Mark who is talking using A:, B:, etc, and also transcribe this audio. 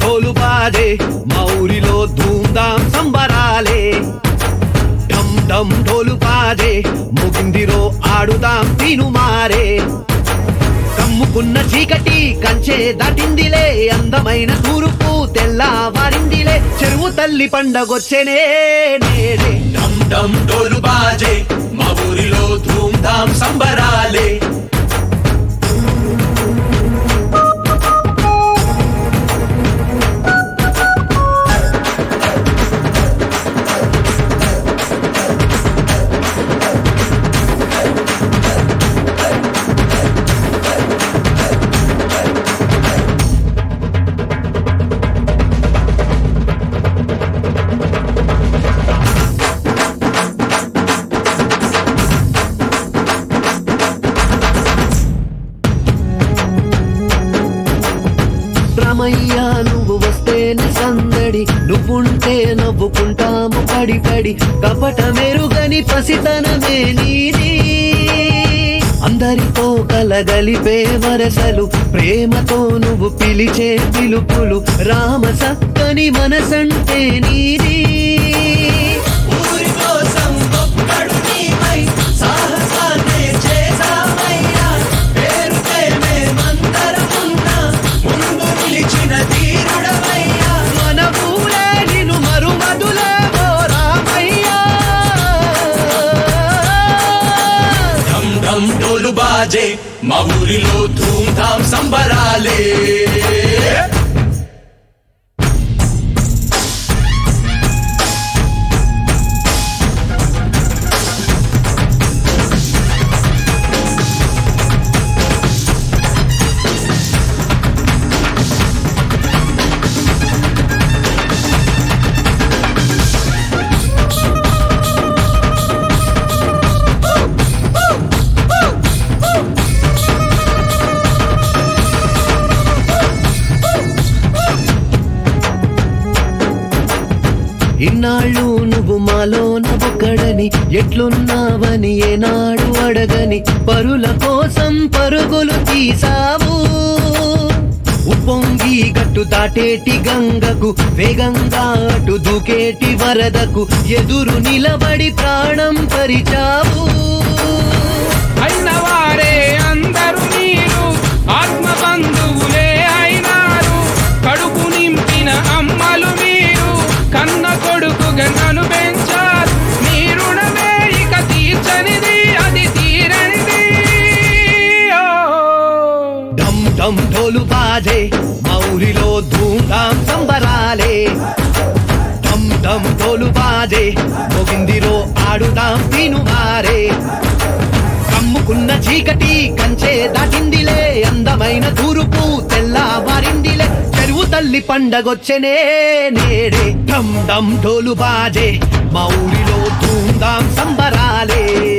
A: ఢోలు బాజే మా ఊరిలో ధూమ్ధాం సంబరాలే ఢమ్ ఢమ్ ఢోలు బాజే ముగిందిరో ఆడుదాం తినుమారే కమ్ముకున్న చీకటి కంచే దాటిందిలే అందమైన తూర్పు తెల్లవారిందిలే చెరువు తల్లి పండగొచ్చెనే నేడే
B: డమ్ డమ్ డోలు బాజే మా ఊరిలో ధూమ్ ధామ్ సంబరాలే
A: రమయ్య నువ్వు వస్తేనే సందడి నువ్వుంటే నవ్వుకుంటాము పడి పడి కపట మెరుగని పసితనమే నీది అందరితో కలగలిపే వరసలు ప్రేమతో నువ్వు పిలిచే పిలుపులు రామ సక్కని మనసంటే నీది
B: ఊరి కోసం ఒక్కడు నీవై సాహసాన్నే చేసావయ్యా పేరుకే మేమందరమున్నా ముందు నిలిచిన ధీరుడవయ్యా
A: మన ఊరే నిన్ను మరుమదులే ఓ రామయ్యా
B: ఢమ్ ఢమ్ డోలు బాజే మా ఊరిలో ధూమ్ ధామ్ సంబరాలే
A: ఇన్నాళ్ళు నువ్వు మాలోన ఒక్కడని ఎట్లున్నావని ఏనాడు అడగని పరుల కోసం పరుగులు తీసావు ఉప్పొంగి గట్టు దాటేటి గంగకు వేగంగా అటు దూకేటి వరదకు ఎదురు నిలబడి ప్రాణం పరిచావు
C: అయిన వారే అందరూ మీరు ఆత్మ బంధువులే అయినారు కడుపు నింపిన అమ్మలు మీరు కన్న కొడుకుగా నన్ను పెంచారు మీ రుణమే ఇక తీర్చనిది అది తీరనిది ఓ.
A: డమ్ డమ్ ఢోలు బాజే మా ఊరిలో ధూమ్ధాం సంబరాలే డమ్ డమ్ ఢోలు బాజే మోగిందిరో ఆడుదాం తినుమారే కమ్ముకున్న చీకటి కంచే దాటిందిలే అందమైన తూర్పు తెల్లవారిందిలే చెరువు తల్లి పండగొచ్చెనే నేడే డమ్ డమ్ ఢోలు బాజే మా ఊరిలో ధూమ్ధాం సంబరాలే